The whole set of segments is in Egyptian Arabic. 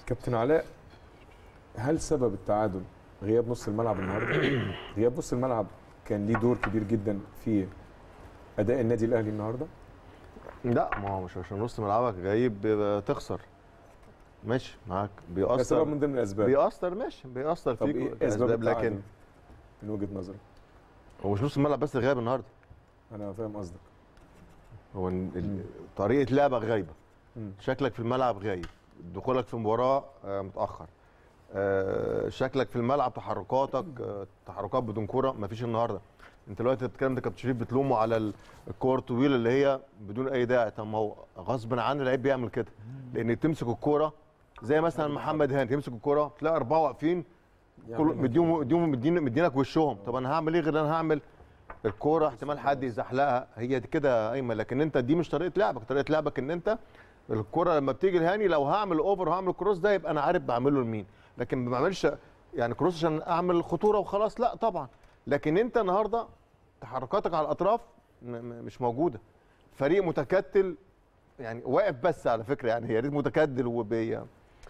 كابتن علاء هل سبب التعادل غياب نص الملعب النهارده؟ غياب نص الملعب كان ليه دور كبير جدا في اداء النادي الاهلي النهارده؟ لا ما هو مش عشان نص ملعبك غايب بيبقى تخسر ماشي معاك ده سبب بيأثر من ضمن الاسباب بيأثر ماشي بيأثر طب فيك ايه اسباب أسباب التعادل لكن من وجهه نظرك؟ هو مش نص الملعب بس اللي غايب النهارده انا فاهم قصدك هو ال- مم. ال- طريقه لعبك غايبه مم. شكلك في الملعب غايب دخولك في المباراه آه، متاخر آه، شكلك في الملعب تحركاتك آه، تحركات بدون كره مفيش النهارده انت دلوقتي بتتكلم ده كابتن شريف بتلومه على ال- الكور الطويله اللي هي بدون اي داعي طب ما هو غصب عنه اللعيب بيعمل كده لان تمسك الكوره زي مثلا محمد هاني تمسك الكوره تلاقي اربعه واقفين كل مديهم مديهم مدين مدينك وشهم طب انا هعمل ايه غير ان انا هعمل الكوره احتمال حد يزحلقها هي دي كده يا ايمن لكن انت دي مش طريقه لعبك طريقه لعبك ان انت الكوره لما بتيجي لهاني لو هعمل اوفر وهعمل كروس ده يبقى انا عارف بعمله لمين لكن ما بعملش يعني كروس عشان اعمل خطوره وخلاص لا طبعا لكن انت النهارده تحركاتك على الاطراف م- م- مش موجوده فريق متكتل يعني واقف بس على فكره يعني يا ريت متكتل وبي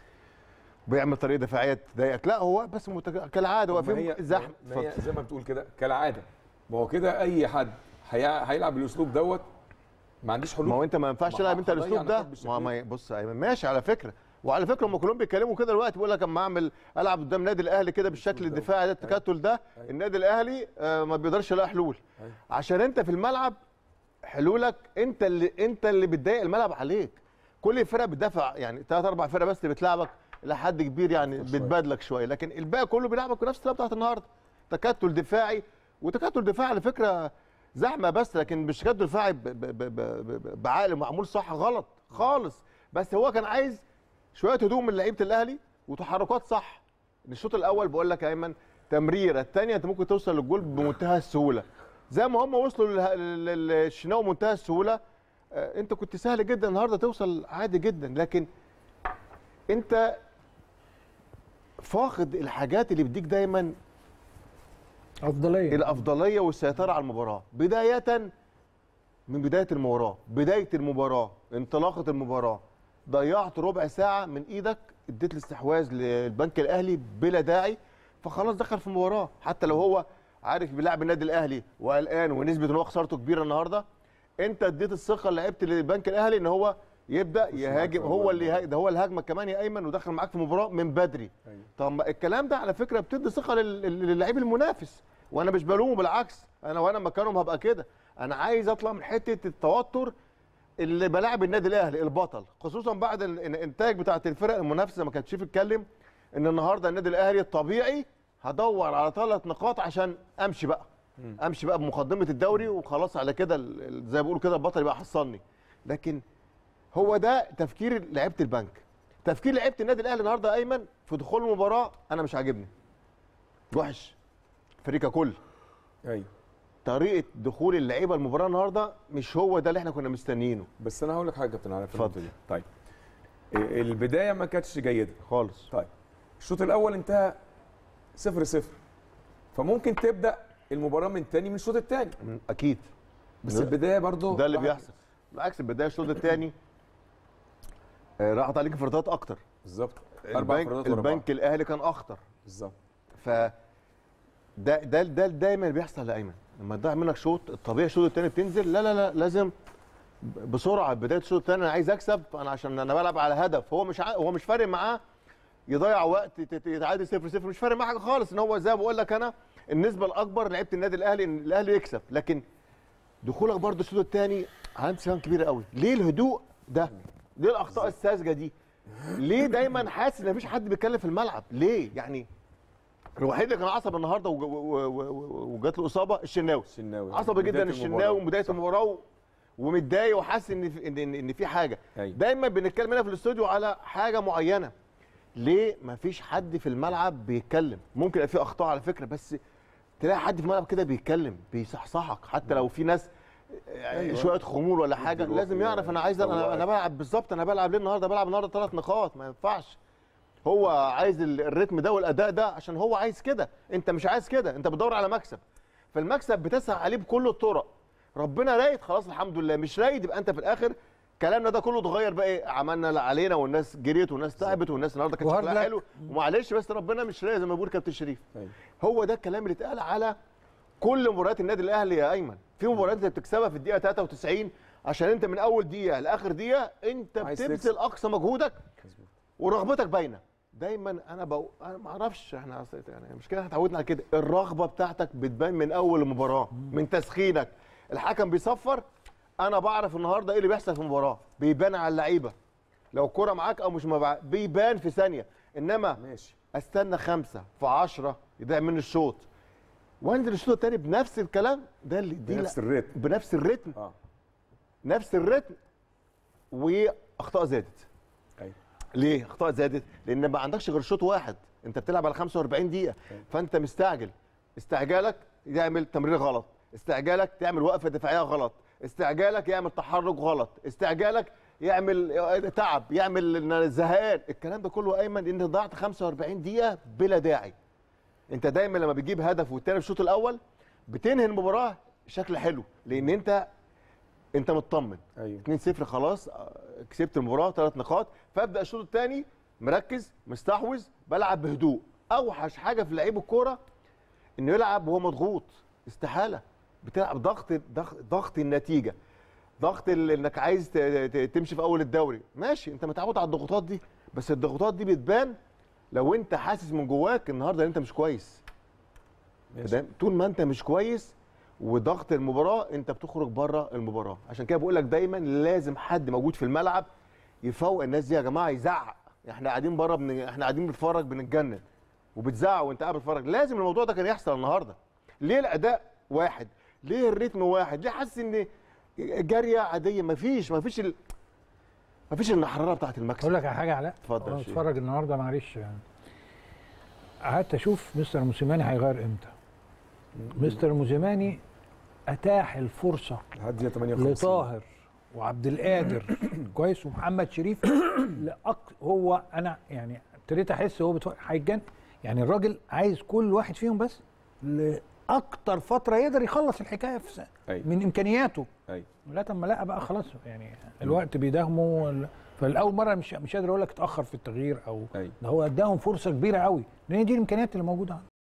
بيعمل طريقه دفاعيه تضايقك لا هو واقف بس متك... كالعاده طب ما واقفين هي زحمه ما هي زي ما بتقول كده كالعاده ما هو كده اي حد هي- هيلعب بالاسلوب دوت ما عنديش حلول ما هو انت ما ينفعش ما تلعب انت هضيع الاسلوب ده نقاط بالشكل ما ده. ما بص يا ايمن ماشي على فكره وعلى فكره هم كلهم بيتكلموا كده دلوقتي بيقول لك اما اعمل العب قدام النادي الاهلي كده بالشكل الأسلوب ده. الدفاعي ده التكتل ده أيوة. النادي الاهلي آه، ما بيقدرش يلاقي حلول أيوة. عشان انت في الملعب حلولك انت اللي انت اللي بتضايق الملعب عليك كل الفرق بتدافع يعني ثلاث اربع فرق بس اللي بتلعبك لحد كبير يعني شوية. بتبادلك شويه لكن الباقي كله بيلعبك بنفس الطريقه بتاعت النهارده تكتل دفاعي وتكتل دفاعي على فكره زحمه بس لكن مش تكتل دفاعي ب- ب- ب- ب- ب- بعقل معمول صح غلط خالص بس هو كان عايز شويه هدوء من لعيبه الاهلي وتحركات صح الشوط الاول بقول لك يا ايمن تمريره الثانيه انت ممكن توصل للجول بمنتهى السهوله زي ما هم وصلوا لله- لل- للشناوي بمنتهى السهوله آه، انت كنت سهل جدا النهارده توصل عادي جدا لكن انت فاقد الحاجات اللي بتديك دايما افضليه الافضليه والسيطره على المباراه بدايه من بدايه المباراه بدايه المباراه انطلاقه المباراه ضيعت ربع ساعه من ايدك اديت الاستحواذ للبنك الاهلي بلا داعي فخلاص دخل في المباراه حتى لو هو عارف بيلعب النادي الاهلي وقلقان ونسبه ان هو خسارته كبيره النهارده انت اديت الثقه لعيبه البنك الاهلي ان هو يبدا يهاجم معاك هو في اللي يها- ده هو الهجمه كمان يا ايمن ودخل معاك في المباراه من بدري أيوة. طب ما الكلام ده على فكره بتدي ثقه لل- لل- للعيب المنافس وانا مش بلومه بالعكس انا وانا مكانهم هبقى كده انا عايز اطلع من حته التوتر اللي بلاعب النادي الاهلي البطل خصوصا بعد ال- الانتاج بتاعت الفرق المنافسه ما كانش شريف اتكلم ان النهارده النادي الاهلي الطبيعي هدور على ثلاث نقاط عشان امشي بقى امشي بقى بمقدمه الدوري وخلاص على كده ال- ال- زي ما بيقولوا كده البطل يبقى حصلني لكن هو ده تفكير لعيبه البنك تفكير لعيبه النادي الاهلي النهارده يا ايمن في دخول المباراه انا مش عاجبني وحش فريق ككل ايوه طريقه دخول اللعيبه المباراه النهارده مش هو ده اللي احنا كنا مستنيينه بس انا هقول لك حاجه يا كابتن علاء في اتفضل. النقطة دي. طيب إيه، البدايه ما كانتش جيده خالص طيب الشوط الاول انتهى صفر صفر فممكن تبدا المباراه من تاني من الشوط الثاني اكيد بس ده- البدايه برضو ده اللي واحد- بيحصل بالعكس البدايه الشوط الثاني راحت عليك انفرادات اكتر بالظبط اربع البنك, انفرادات ورا بعض. البنك الاهلي كان اخطر بالظبط ف ده ده ده دايما بيحصل يا ايمن لما تضيع منك شوط الطبيعي الشوط الثاني بتنزل لا لا لا لازم بسرعه بدايه الشوط الثاني انا عايز اكسب انا عشان انا بلعب على هدف هو مش ع... هو مش فارق معاه يضيع وقت يت- يتعادل 0 0 مش فارق معاه حاجه خالص ان هو زي ما بقول لك انا النسبه الاكبر لعيبه النادي الاهلي ان الاهلي يكسب لكن دخولك برضه الشوط الثاني علامه استفهام كبيره قوي ليه الهدوء ده ليه الاخطاء الساذجه دي ليه دايما حاسس ان مفيش حد بيتكلم في الملعب ليه يعني الوحيد اللي كان عصب النهارده وج- و- و- و- وجات له اصابه الشناوي الشناوي عصبي بداية جدا المباراة. الشناوي من بدايه صح. المباراه و- ومتضايق وحاسس ان في ان ان إن في حاجه أيوة. دايما بنتكلم هنا في الاستوديو على حاجه معينه ليه مفيش حد في الملعب بيتكلم ممكن يبقى في اخطاء على فكره بس تلاقي حد في الملعب كده بيتكلم بيصحصحك حتى لو في ناس أيوة. شويه خمول ولا حاجه يدي روح لازم يعرف انا عايز انا يفوقك. انا بلعب بالظبط انا بلعب ليه النهارده بلعب النهارده ثلاث نقاط ما ينفعش هو عايز ال- الريتم ده والاداء ده عشان هو عايز كده انت مش عايز كده انت بتدور على مكسب فالمكسب بتسعى عليه بكل الطرق ربنا رايد خلاص الحمد لله مش رايد يبقى انت في الاخر كلامنا ده كله اتغير بقى ايه عملنا اللي علينا والناس جريت والناس تعبت والناس النهارده كانت وهارد شكلها لك. حلو ومعلش بس ربنا مش راضي زي ما بيقول كابتن شريف أيوة. هو ده الكلام اللي اتقال على كل مباريات النادي الاهلي يا ايمن في مباريات انت بتكسبها في الدقيقه 93 عشان انت من اول دقيقه لاخر دقيقه انت عايز بتبذل تكسب. اقصى مجهودك مظبوط. ورغبتك باينه دايما انا بقول انا ما اعرفش احنا أصل- يعني مش كده احنا اتعودنا على كده الرغبه بتاعتك بتبان من اول المباراه من تسخينك الحكم بيصفر انا بعرف النهارده ايه اللي بيحصل في المباراه بيبان على اللعيبه لو الكوره معاك او مش معاك بيبان في ثانيه انما ماشي استنى خمسة في عشرة يضيع مني الشوط وانزل الشوط الثاني بنفس الكلام ده اللي دي بنفس لا- الريتم بنفس الريتم اه نفس الريتم واخطاء زادت ايوه ليه اخطاء زادت لان ما عندكش غير شوط واحد انت بتلعب على 45 دقيقه فانت مستعجل استعجالك يعمل تمرير غلط استعجالك تعمل وقفه دفاعيه غلط استعجالك يعمل تحرك غلط استعجالك يعمل تعب يعمل زهقان الكلام ده كله ايمن انت ضيعت 45 دقيقه بلا داعي انت دايما لما بتجيب هدف والتاني في الشوط الاول بتنهي المباراه شكل حلو لان انت انت مطمن ايوه 2-0 خلاص آه، كسبت المباراه ثلاث نقاط فابدا الشوط الثاني مركز مستحوذ بلعب بهدوء اوحش حاجه في لعيب الكوره انه يلعب وهو مضغوط استحاله بتلعب ضغط ضغط, ضغط النتيجه ضغط ال- انك عايز ت- ت- تمشي في اول الدوري ماشي انت متعود على الضغوطات دي بس الضغوطات دي بتبان لو انت حاسس من جواك النهارده ان انت مش كويس ماشي. فاهم؟ طول ما انت مش كويس وضغط المباراه انت بتخرج بره المباراه عشان كده بقول لك دايما لازم حد موجود في الملعب يفوق الناس دي يا جماعه يزعق احنا قاعدين بره بن... احنا قاعدين بنتفرج بنتجنن وبتزعق وانت قاعد بتتفرج لازم الموضوع ده كان يحصل النهارده ليه الاداء واحد ليه الريتم واحد ليه حاسس ان جاريه عاديه مفيش مفيش ال... مفيش الحراره بتاعت المكسب اقول لك على حاجه علاء اتفضل انا يا شيخ. بتفرج النهارده معلش يعني قعدت اشوف مستر موسيماني هيغير امتى مستر موسيماني اتاح الفرصه لحد دقيقه 58 لطاهر وعبد القادر كويس ومحمد شريف لأق... هو انا يعني ابتديت احس هو بتفرج هيتجن يعني الراجل عايز كل واحد فيهم بس لاكتر فتره يقدر يخلص الحكايه في سنة أيوة. من امكانياته ايوه لغايه اما لقى بقى خلاص يعني الوقت بيداهمه وال- فالاول مره مش مش قادر اقول لك اتاخر في التغيير او ايوه ده هو اداهم فرصه كبيره قوي لان دي الامكانيات اللي موجوده عنده